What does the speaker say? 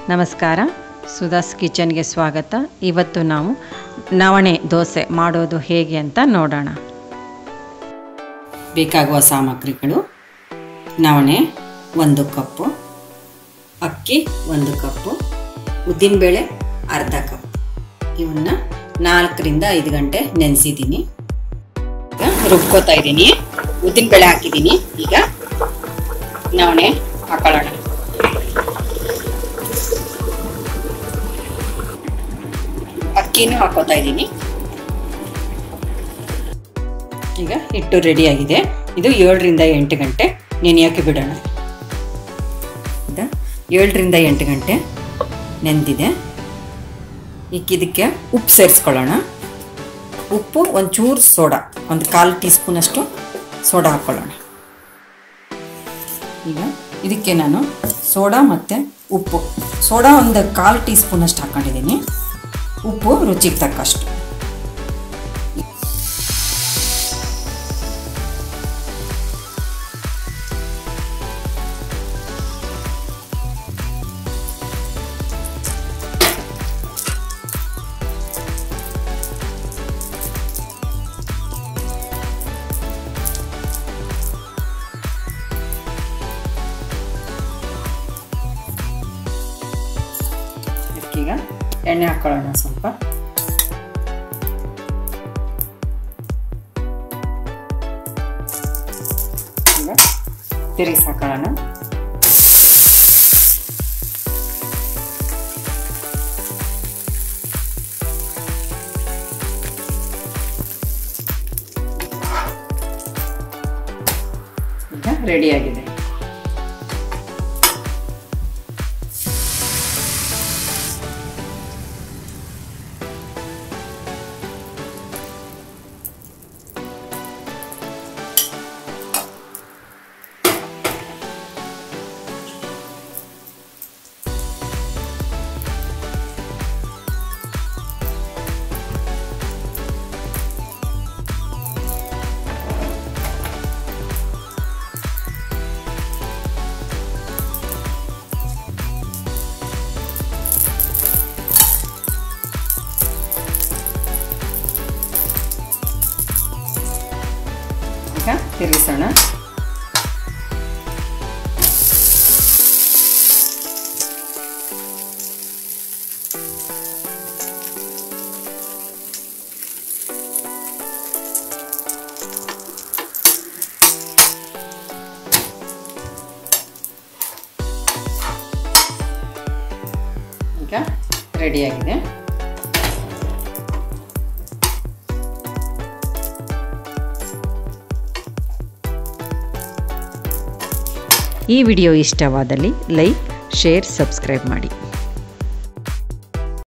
ನಮಸ್ಕಾರ ಸುಧಾಸ್ ಕಿಚನ್ಗೆ ಸ್ವಾಗತ ಇವತ್ತು ನಾವು ನವಣೆ ದೋಸೆ ಮಾಡೋದು ಹೇಗೆ ಅಂತ ನೋಡೋಣ ಬೇಕಾಗುವ ಸಾಮಗ್ರಿಗಳು ನವಣೆ ಒಂದು ಕಪ್ಪು ಅಕ್ಕಿ ಒಂದು ಕಪ್ಪು ಉದ್ದಿನಬೇಳೆ ಅರ್ಧ ಕಪ್ ಇವನ್ನ ನಾಲ್ಕರಿಂದ ಐದು ಗಂಟೆ ನೆನೆಸಿದ್ದೀನಿ ಈಗ ರುಬ್ಕೋತಾ ಇದ್ದೀನಿ ಉದ್ದಿನಬೇಳೆ ಹಾಕಿದ್ದೀನಿ ಈಗ ನವಣೆ ಹಾಕೊಳ್ಳೋಣ ಅಕ್ಕಿನೂ ಹಾಕೋತಾ ಇದ್ದೀನಿ ಈಗ ಹಿಟ್ಟು ರೆಡಿಯಾಗಿದೆ ಇದು ಏಳರಿಂದ ಎಂಟು ಗಂಟೆ ನೆನೆಯೋಕ್ಕೆ ಬಿಡೋಣ ಇದು ಏಳರಿಂದ ಎಂಟು ಗಂಟೆ ನೆಂದಿದೆ ಈಗ ಇದಕ್ಕೆ ಉಪ್ಪು ಸೇರಿಸ್ಕೊಳ್ಳೋಣ ಉಪ್ಪು ಒಂಚೂರು ಸೋಡಾ ಒಂದು ಕಾಲು ಟೀ ಸ್ಪೂನಷ್ಟು ಸೋಡಾ ಹಾಕ್ಕೊಳ್ಳೋಣ ಈಗ ಇದಕ್ಕೆ ನಾನು ಸೋಡಾ ಮತ್ತು ಉಪ್ಪು ಸೋಡಾ ಒಂದು ಕಾಲು ಟೀ ಸ್ಪೂನಷ್ಟು ಹಾಕ್ಕೊಂಡಿದ್ದೀನಿ ಉಪ್ಪು ರುಚಿಗೆ ತಕ್ಕಷ್ಟು ಇದಕ್ಕೀಗ ಎಣ್ಣೆ ಹಾಕೊಳ್ಳೋಣ ಸ್ವಲ್ಪ ಈಗ ತಿರುಗಿಸಿ ಹಾಕೊಳ್ಳೋಣ ಈಗ ರೆಡಿಯಾಗಿದೆ ಈಗ ತಿರುಗಿಸೋಣ ಈಗ ರೆಡಿಯಾಗಿದೆ ಈ ವಿಡಿಯೋ ಇಷ್ಟವಾದಲ್ಲಿ ಲೈಕ್ ಶೇರ್ ಸಬ್ಸ್ಕ್ರೈಬ್ ಮಾಡಿ